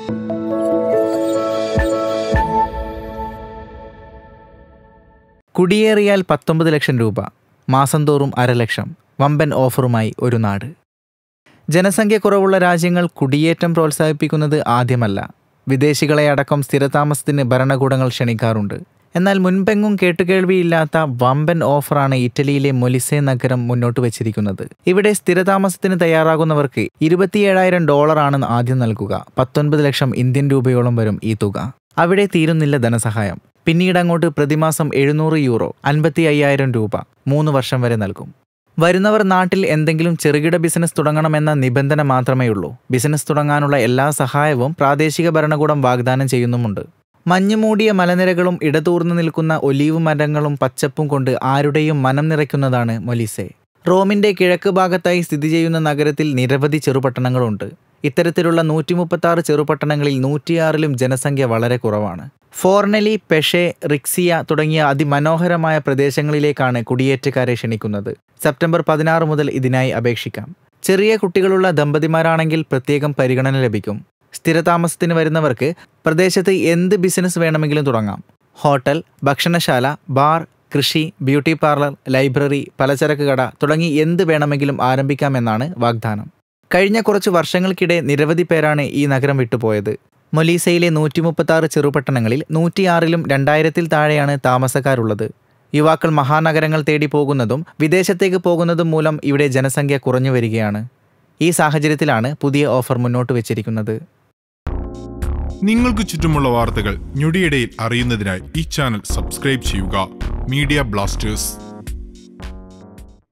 കുടിയേറിയാൽ പത്തൊമ്പത് ലക്ഷം രൂപ മാസം തോറും അരലക്ഷം വമ്പൻ ഓഫറുമായി ഒരു നാട് ജനസംഖ്യ കുറവുള്ള രാജ്യങ്ങൾ കുടിയേറ്റം പ്രോത്സാഹിപ്പിക്കുന്നത് ആദ്യമല്ല വിദേശികളെ അടക്കം സ്ഥിരതാമസത്തിന് ഭരണകൂടങ്ങൾ ക്ഷണിക്കാറുണ്ട് എന്നാൽ മുൻപെങ്ങും കേട്ടുകേൾവിയില്ലാത്ത വമ്പൻ ഓഫറാണ് ഇറ്റലിയിലെ മൊലിസെ നഗരം മുന്നോട്ട് വച്ചിരിക്കുന്നത് ഇവിടെ സ്ഥിരതാമസത്തിന് തയ്യാറാകുന്നവർക്ക് ഇരുപത്തിയേഴായിരം ഡോളറാണ് ആദ്യം നൽകുക പത്തൊൻപത് ലക്ഷം ഇന്ത്യൻ രൂപയോളം വരും ഈ തുക അവിടെ തീരുന്നില്ല ധനസഹായം പിന്നീട് അങ്ങോട്ട് പ്രതിമാസം എഴുന്നൂറ് യൂറോ അൻപത്തി അയ്യായിരം രൂപ മൂന്ന് വർഷം വരെ നൽകും വരുന്നവർ നാട്ടിൽ എന്തെങ്കിലും ചെറുകിട ബിസിനസ് തുടങ്ങണമെന്ന നിബന്ധന മാത്രമേയുള്ളൂ ബിസിനസ് തുടങ്ങാനുള്ള എല്ലാ സഹായവും പ്രാദേശിക ഭരണകൂടം വാഗ്ദാനം ചെയ്യുന്നുമുണ്ട് മഞ്ഞുമൂടിയ മലനിരകളും ഇടതൂർന്നു നിൽക്കുന്ന ഒലീവ് മരങ്ങളും പച്ചപ്പും കൊണ്ട് ആരുടെയും മനം നിറയ്ക്കുന്നതാണ് മൊലിസെ റോമിന്റെ കിഴക്ക് ഭാഗത്തായി സ്ഥിതി ചെയ്യുന്ന നഗരത്തിൽ നിരവധി ചെറുപട്ടണങ്ങളുണ്ട് ഇത്തരത്തിലുള്ള നൂറ്റി മുപ്പത്തി ആറ് ചെറുപട്ടണങ്ങളിൽ നൂറ്റിയാറിലും ജനസംഖ്യ വളരെ കുറവാണ് ഫോർണലി പെഷെ റിക്സിയ തുടങ്ങിയ അതിമനോഹരമായ പ്രദേശങ്ങളിലേക്കാണ് കുടിയേറ്റക്കാരെ ക്ഷണിക്കുന്നത് സെപ്റ്റംബർ പതിനാറ് മുതൽ ഇതിനായി അപേക്ഷിക്കാം ചെറിയ കുട്ടികളുള്ള ദമ്പതിമാരാണെങ്കിൽ പ്രത്യേകം പരിഗണന ലഭിക്കും സ്ഥിരതാമസത്തിന് വരുന്നവർക്ക് പ്രദേശത്ത് എന്ത് ബിസിനസ് വേണമെങ്കിലും തുടങ്ങാം ഹോട്ടൽ ഭക്ഷണശാല ബാർ കൃഷി ബ്യൂട്ടി പാർലർ ലൈബ്രറി പലചരക്ക് കട തുടങ്ങി എന്ത് വേണമെങ്കിലും ആരംഭിക്കാമെന്നാണ് വാഗ്ദാനം കഴിഞ്ഞ കുറച്ച് വർഷങ്ങൾക്കിടെ നിരവധി പേരാണ് ഈ നഗരം വിട്ടുപോയത് മൊലീസയിലെ നൂറ്റി മുപ്പത്താറ് ചെറുപട്ടണങ്ങളിൽ നൂറ്റിയാറിലും രണ്ടായിരത്തിൽ താഴെയാണ് താമസക്കാരുള്ളത് യുവാക്കൾ മഹാനഗരങ്ങൾ തേടി പോകുന്നതും വിദേശത്തേക്ക് പോകുന്നതും മൂലം ഇവിടെ ജനസംഖ്യ കുറഞ്ഞു വരികയാണ് ഈ സാഹചര്യത്തിലാണ് പുതിയ ഓഫർ മുന്നോട്ട് വെച്ചിരിക്കുന്നത് നിങ്ങൾക്ക് ചുറ്റുമുള്ള വാർത്തകൾ ഞൊടിയിടയിൽ അറിയുന്നതിനായി ഈ ചാനൽ സബ്സ്ക്രൈബ് ചെയ്യുക മീഡിയ ബ്ലാസ്റ്റേഴ്സ്